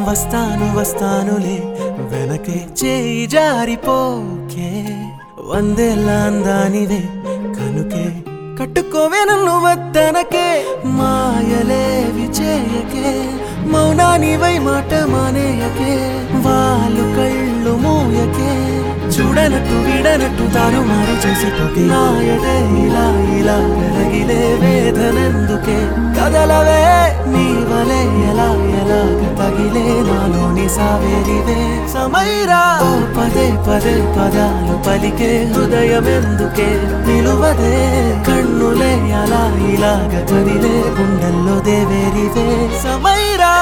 వస్తాను వస్తానులే వెనకే చేయి జారిపోకే వందేళ్ళ అందానివే కనుకే కట్టుకోవే నన్ను వద్దనకే మాయలేవి చేయకే మౌనానివై మాట మానేయకే వాళ్ళు కళ్ళు మూయకే చూడనట్టు విడనట్టు తారుమారు చేసిపోకే నాయదే ఇలా ఇలా వెలగిలే వేదనెందుకే కదలవే నీ వలే ఎలా ఎలా తగిలే నాలోని సావేరివే సమైరా ఓ పదే పదే పదాలు పలికే హృదయం ఎందుకే నిలువదే కన్నులే అలా ఇలాగ కదిలే గుండెల్లో దేవేరివే సమైరా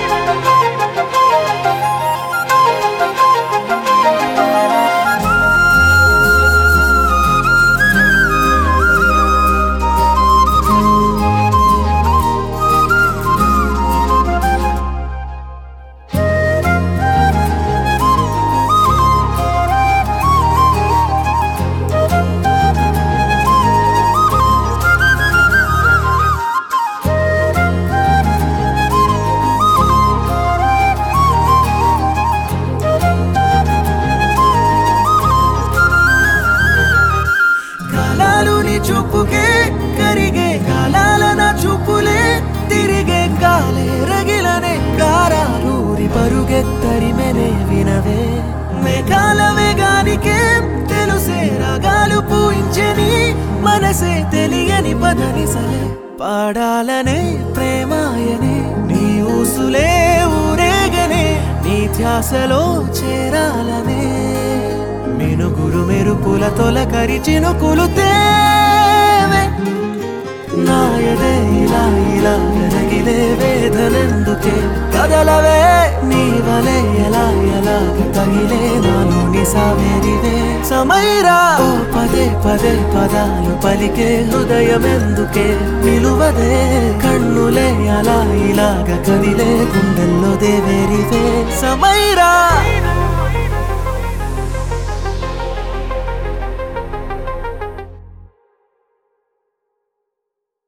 కాలాలు నీ చూపుకే కరిగే కాలాల నా చూపులే తిరిగే కాలే రగిలనే కారారూరి పరుగెత్తరిమెనే వినవే మేఘాల వేగానికే తెలుసే రాగాలు పూయించని మనసే తెలియని పదని సలే పాడాలనే ప్రేమాయనే నీ ఊసులే ఊరేగనే నీ ధ్యాసలో చేరాలనే మినుగురు మెరుపుల తొలకరి చినుకులు తేవే నాయదే ఇలా ఇలా ఎరగిలే వేదనెందుకే కదలవే నీ వలే ఎలా ఎలా తగిలే నాలోని సావేరివే సమైరా ఓ పదే పదే పదాలు పలికే హృదయం ఎందుకే నిలువదే కన్నులే అలా ఇలాగ కదిలే గుండెల్లో దేవేరివే సమైరా